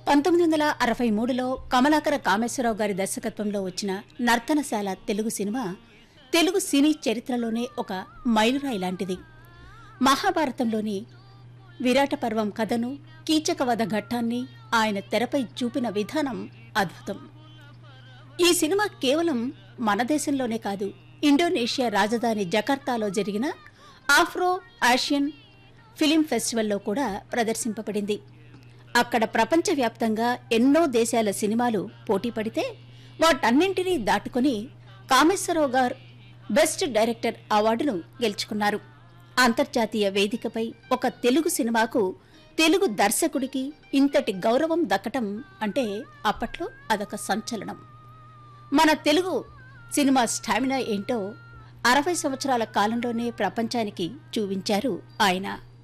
పంతొమ్మిది వందల అరవై మూడులో కమలాకర కామేశ్వరరావు గారి దర్శకత్వంలో వచ్చిన నర్తనశాల తెలుగు సినిమా తెలుగు సినీ చరిత్రలోనే ఒక మైలురాయి లాంటిది మహాభారతంలోని విరాట పర్వం కథను కీచకవధ ఘట్టాన్ని ఆయన తెరపై చూపిన విధానం అద్భుతం ఈ సినిమా కేవలం మన దేశంలోనే కాదు ఇండోనేషియా రాజధాని జకర్తాలో జరిగిన ఆఫ్రో ఆసియన్ ఫిలిం ఫెస్టివల్లో కూడా ప్రదర్శింపబడింది అక్కడ ప్రపంచవ్యాప్తంగా ఎన్నో దేశాల సినిమాలు పోటీ పడితే వాటన్నింటినీ దాటుకుని కామేశ్వరరావు గారు బెస్ట్ డైరెక్టర్ అవార్డును గెలుచుకున్నారు అంతర్జాతీయ వేదికపై ఒక తెలుగు సినిమాకు తెలుగు దర్శకుడికి ఇంతటి గౌరవం దక్కటం అంటే అప్పట్లో అదొక సంచలనం మన తెలుగు సినిమా స్టామినా ఏంటో అరవై సంవత్సరాల కాలంలోనే ప్రపంచానికి చూపించారు ఆయన